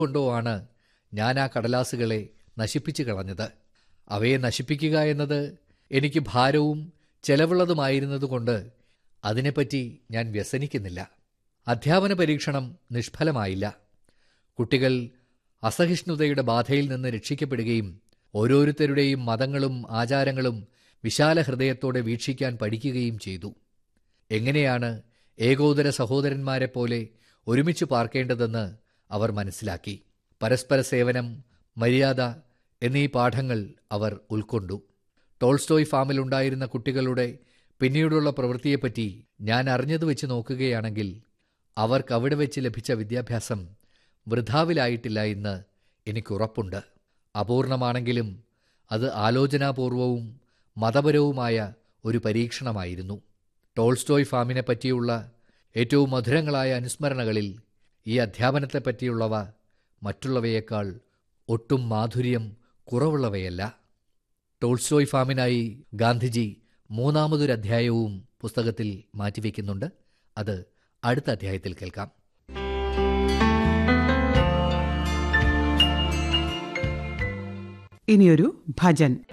കൊണ്ടോ ആണ് ഞാൻ ആ കടലാസുകളെ നശിപ്പിച്ചു കളഞ്ഞത് അവയെ നശിപ്പിക്കുക എന്നത് എനിക്ക് ഭാരവും ചെലവുള്ളതുമായിരുന്നതുകൊണ്ട് അതിനെപ്പറ്റി ഞാൻ വ്യസനിക്കുന്നില്ല അധ്യാപന പരീക്ഷണം നിഷ്ഫലമായില്ല കുട്ടികൾ അസഹിഷ്ണുതയുടെ ബാധയിൽ നിന്ന് രക്ഷിക്കപ്പെടുകയും ഓരോരുത്തരുടെയും മതങ്ങളും ആചാരങ്ങളും വിശാല ഹൃദയത്തോടെ വീക്ഷിക്കാൻ പഠിക്കുകയും ചെയ്തു എങ്ങനെയാണ് ഏകോദര സഹോദരന്മാരെ പോലെ ഒരുമിച്ച് പാർക്കേണ്ടതെന്ന് അവർ മനസ്സിലാക്കി പരസ്പര സേവനം മര്യാദ എന്നീ പാഠങ്ങൾ അവർ ഉൾക്കൊണ്ടു ടോൾസ്റ്റോയ് ഫാമിലുണ്ടായിരുന്ന കുട്ടികളുടെ പിന്നീടുള്ള പ്രവൃത്തിയെപ്പറ്റി ഞാൻ അറിഞ്ഞത് വെച്ച് നോക്കുകയാണെങ്കിൽ അവർക്ക് അവിടെ വെച്ച് ലഭിച്ച വിദ്യാഭ്യാസം വൃഥാവിലായിട്ടില്ല എന്ന് എനിക്കുറപ്പുണ്ട് അപൂർണമാണെങ്കിലും അത് ആലോചനാപൂർവവും മതപരവുമായ ഒരു പരീക്ഷണമായിരുന്നു ടോൾസ്റ്റോയ് ഫാമിനെ പറ്റിയുള്ള ഏറ്റവും മധുരങ്ങളായ അനുസ്മരണകളിൽ ഈ അധ്യാപനത്തെപ്പറ്റിയുള്ളവ മറ്റുള്ളവയേക്കാൾ ഒട്ടും മാധുര്യം കുറവുള്ളവയല്ല ടോൾസ്റ്റോയ് ഫാമിനായി ഗാന്ധിജി മൂന്നാമതൊരധ്യായവും പുസ്തകത്തിൽ മാറ്റിവെക്കുന്നുണ്ട് അത് അടുത്ത അധ്യായത്തിൽ കേൾക്കാം ഇനിയൊരു ഭജൻ